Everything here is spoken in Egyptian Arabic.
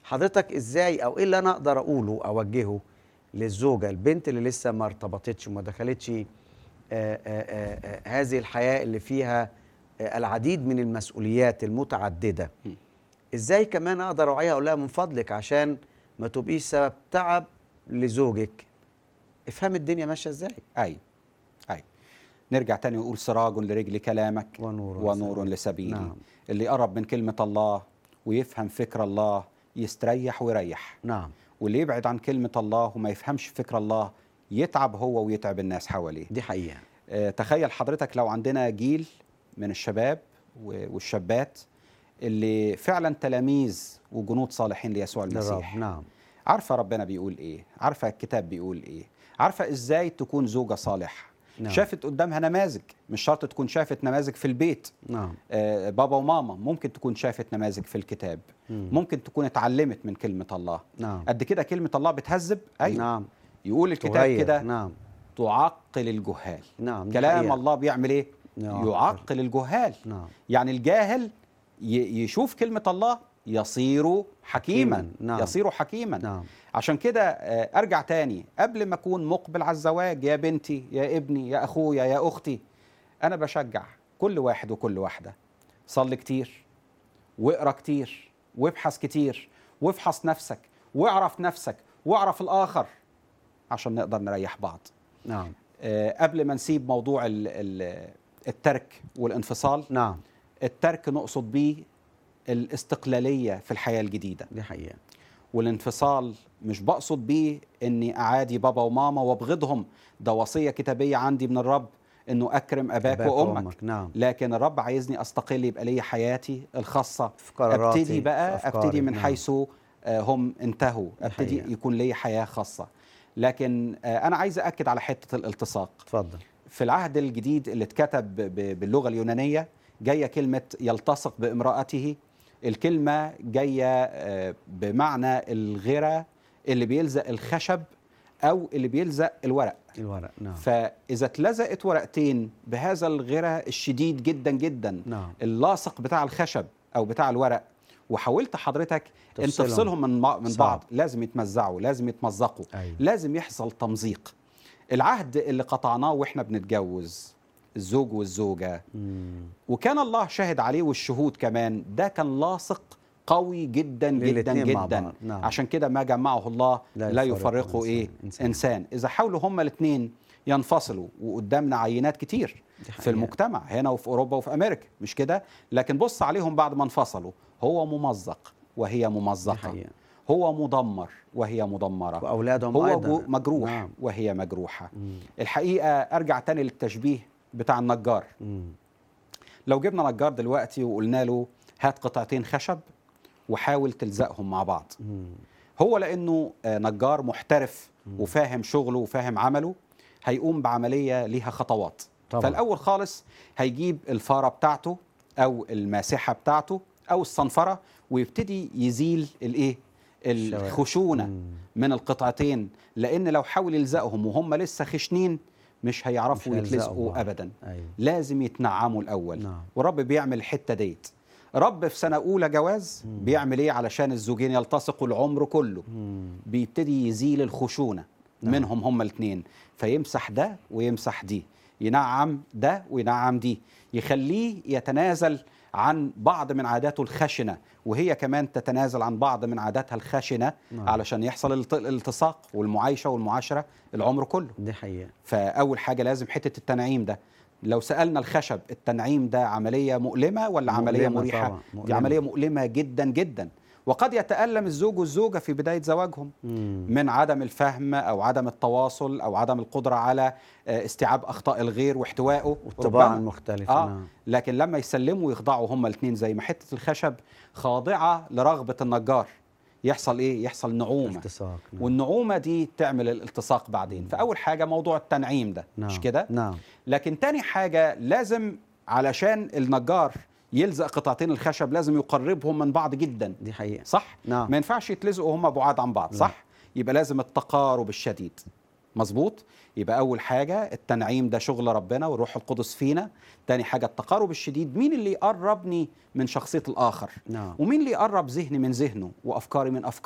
حضرتك ازاي او ايه اللي انا اقدر اقوله اوجهه للزوجه البنت اللي لسه ما ارتبطتش وما دخلتش آه، آه، آه، آه، هذه الحياه اللي فيها آه، العديد من المسؤوليات المتعدده م. ازاي كمان اقدر اوعيها اقول لها من فضلك عشان ما تبقيش سبب تعب لزوجك افهم الدنيا ماشيه ازاي اي اي نرجع تاني ونقول سراج لرجل كلامك ونور ونور لسبيلي نعم. اللي يقرب من كلمة الله ويفهم فكر الله يستريح ويريح نعم واللي يبعد عن كلمة الله وما يفهمش فكر الله يتعب هو ويتعب الناس حواليه دي حقيقه آه، تخيل حضرتك لو عندنا جيل من الشباب و- والشابات اللي فعلا تلاميذ وجنود صالحين ليسوع للرب المسيح نعم عارفه ربنا بيقول ايه عارفه الكتاب بيقول ايه عارفه ازاي تكون زوجه صالحه نعم. شافت قدامها نماذج مش شرط تكون شافت نماذج في البيت نعم آه، بابا وماما ممكن تكون شافت نماذج في الكتاب مم. ممكن تكون اتعلمت من كلمه الله نعم قد كده كلمه الله بتهذب ايوه نعم يقول الكتاب تغير. كده نعم تعقل الجهال نعم دي كلام حقيقة. الله بيعمل ايه يعقل. يعقل الجهال نعم يعني الجاهل ي- يشوف كلمه الله يصير حكيما حكيماً. نعم. يصير حكيما نعم عشان كده آه، ارجع تاني قبل ما اكون مقبل على الزواج يا بنتي يا ابني يا اخويا يا اختي انا بشجع كل واحد وكل واحده صلي كتير واقرا كتير وابحث كتير وافحص نفسك واعرف نفسك واعرف الاخر عشان نقدر نريح بعض نعم آه، قبل ما نسيب موضوع ال- ال- الترك والانفصال نعم الترك نقصد بيه الاستقلاليه في الحياه الجديده دي حقيقة والانفصال مش بقصد بيه اني اعادي بابا وماما وابغضهم ده وصيه كتابيه عندي من الرب انه اكرم اباك, أباك وامك وأمك، نعم. لكن الرب عايزني استقل يبقى لي حياتي الخاصه في قراراتي، ابتدي بقى في أفكاري، ابتدي من نعم. حيث آه، هم انتهوا ابتدي حقيقة. يكون لي حياه خاصه لكن آه، انا عايز اكد على حته الالتصاق اتفضل في العهد الجديد اللي اتكتب ب- باللغه اليونانيه جايه كلمه يلتصق بامراته الكلمه جايه آه، بمعنى الغرة اللي بيلزق الخشب او اللي بيلزق الورق الورق نعم فاذا اتلزقت ورقتين بهذا الغرة الشديد جدا جدا نعم اللاصق بتاع الخشب او بتاع الورق وحاولت حضرتك ان تفصلهم. تفصلهم من مع- من صعب. بعض لازم يتمزعوا لازم يتمزقوا أيوة. لازم يحصل تمزيق العهد اللي قطعناه واحنا بنتجوز الزوج والزوجه مم. وكان الله شاهد عليه والشهود كمان ده كان لاصق قوي جدا جدا للاتنين مع جدا بعض، نعم. عشان كده ما جمعه الله لا لا, يفرقه يفرقه ايه إنسان. إنسان. إنسان. انسان اذا حاولوا هما الاثنين ينفصلوا وقدامنا عينات كتير دي حقيقة. في المجتمع هنا وفي اوروبا وفي امريكا مش كده لكن بص عليهم بعد ما انفصلوا هو ممزق وهي دي ممزقه حقيقة هو مدمر وهي مدمره وأولادهم هو أيضا جو- مجروح نعم. وهي مجروحه مم. الحقيقه ارجع تاني للتشبيه بتاع النجار مم. لو جبنا نجار دلوقتي وقلنا له هات قطعتين خشب وحاول تلزقهم مع بعض مم. هو لانه آه، نجار محترف وفاهم شغله وفاهم عمله هيقوم بعمليه ليها خطوات طبعاً. فالاول خالص هيجيب الفاره بتاعته او الماسحه بتاعته او الصنفره ويبتدي يزيل الايه الشوائب. الخشونه مم. من القطعتين لان لو حاول يلزقهم وهم لسه خشنين مش هيعرفوا مش هيلزقوا يتلزقوا بعض. ابدا أيوة. لازم يتنعموا الاول نعم. ورب بيعمل الحته ديت رب في سنه اولى جواز بيعمل ايه علشان الزوجين يلتصقوا العمر كله مم. بيبتدي يزيل الخشونه نعم. منهم هما الاثنين فيمسح ده ويمسح دي ينعم ده وينعم دي يخليه يتنازل عن بعض من عاداته الخشنه وهي كمان تتنازل عن بعض من عاداتها الخشنه نعم. علشان يحصل الالت- الالتصاق والمعايشه والمعاشره العمر كله دي حقيقة فاول حاجه لازم حته التنعيم ده لو سالنا الخشب التنعيم ده عمليه مؤلمه ولا عمليه مؤلمة مريحه طبعاً، دي مؤلمة. عمليه مؤلمه جدا جدا وقد يتالم الزوج والزوجه في بدايه زواجهم مم. من عدم الفهم او عدم التواصل او عدم القدره على آه، استيعاب اخطاء الغير واحتوائه والطباع ربما. المختلفة اه نعم. لكن لما يسلموا ويخضعوا هما الاثنين زي ما حته الخشب خاضعه لرغبه النجار يحصل ايه يحصل نعومه التصاق نعم. والنعومه دي تعمل الالتصاق بعدين فاول حاجه موضوع التنعيم ده نعم. مش كده نعم لكن تاني حاجه لازم علشان النجار يلزق قطعتين الخشب لازم يقربهم من بعض جدا دي حقيقة صح نعم. ما ينفعش يتلزقوا هم بعاد عن بعض لا. صح يبقى لازم التقارب الشديد مظبوط يبقى اول حاجه التنعيم ده شغل ربنا والروح القدس فينا تاني حاجه التقارب الشديد مين اللي يقربني من شخصيه الاخر نعم ومين اللي يقرب ذهني من ذهنه وافكاري من افكاره